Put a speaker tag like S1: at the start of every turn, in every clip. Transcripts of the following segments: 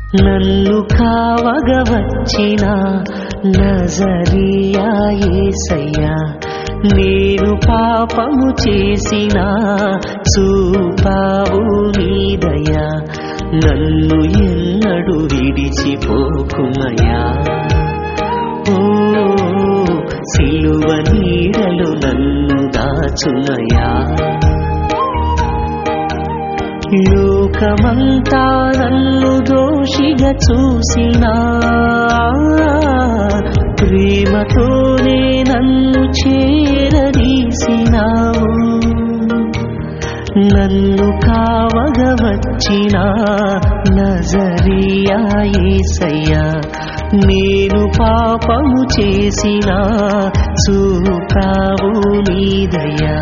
S1: నన్ను కావగ వచ్చిన నజరియా యేసయ్యా నేను పాపము చేసిన చూపావు నీదయా నన్ను ఎన్నడు విడిచిపోకుమయా ఓ సిలువ నీడలు నన్ను దాచునయా లోకమంతా నన్ను దోషిగా చూసినా ప్రేమతోనే నన్ను చేరదీసినావు నన్ను కావగ వచ్చిన నజరియా యేసయ్యా నేను పాపము చేసిన చూపావు నీదయ్యా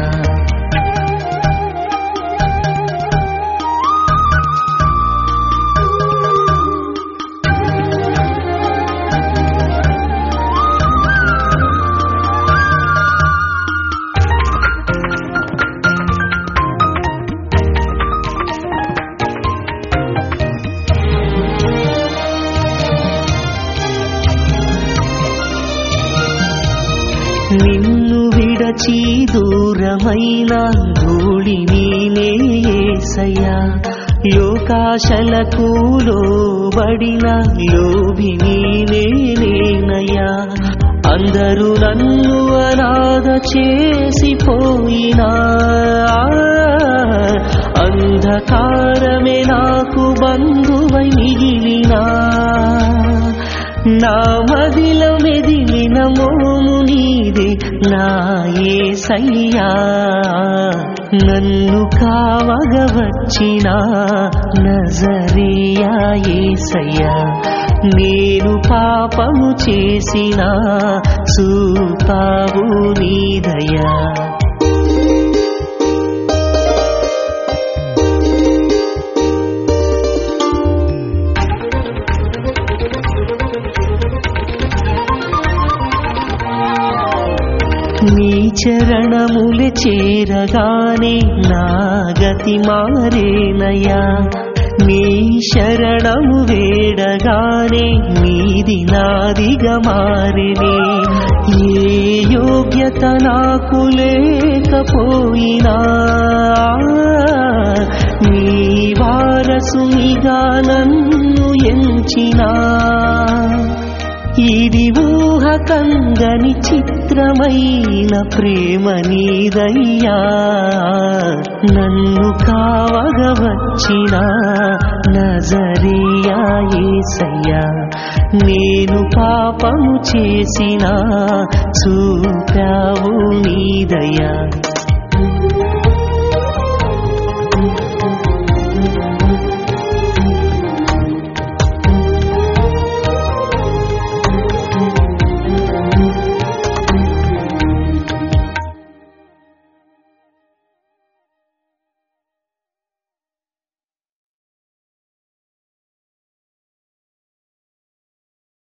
S1: నిన్ను విడచి దూరమైన ధూళిని నేసయ్యా లోకాశలకు లోబడిన లోభిని నేనయ్యా అందరూ నన్ను అనాథ చేసిపోయినా అంధకారమే నాకు బంధువై మిగిలినా నా మదిలో మెదిలిన మోము నీదే నా యేసయ్యా నన్ను కావగ వచ్చిన నజరియా యేసయ్యా నేను పాపము చేసిన చూపావు నీదయా నీ చరణములు చేరగానే నా గతి మారేనయ్యా నీ శరణము వేడగానే నీది నాదిగా మారినే ఏ యోగ్యత నాకు లేకపోయినా నీ వారసునిగా నన్ను ఎంచినా ఇది ఊహ కందని చిత్రమైన ప్రేమ నీదయ్యా నన్ను కావగ వచ్చిన నజరియా యేసయ్యా నేను పాపము చేసిన చూపావు నీదయ్యా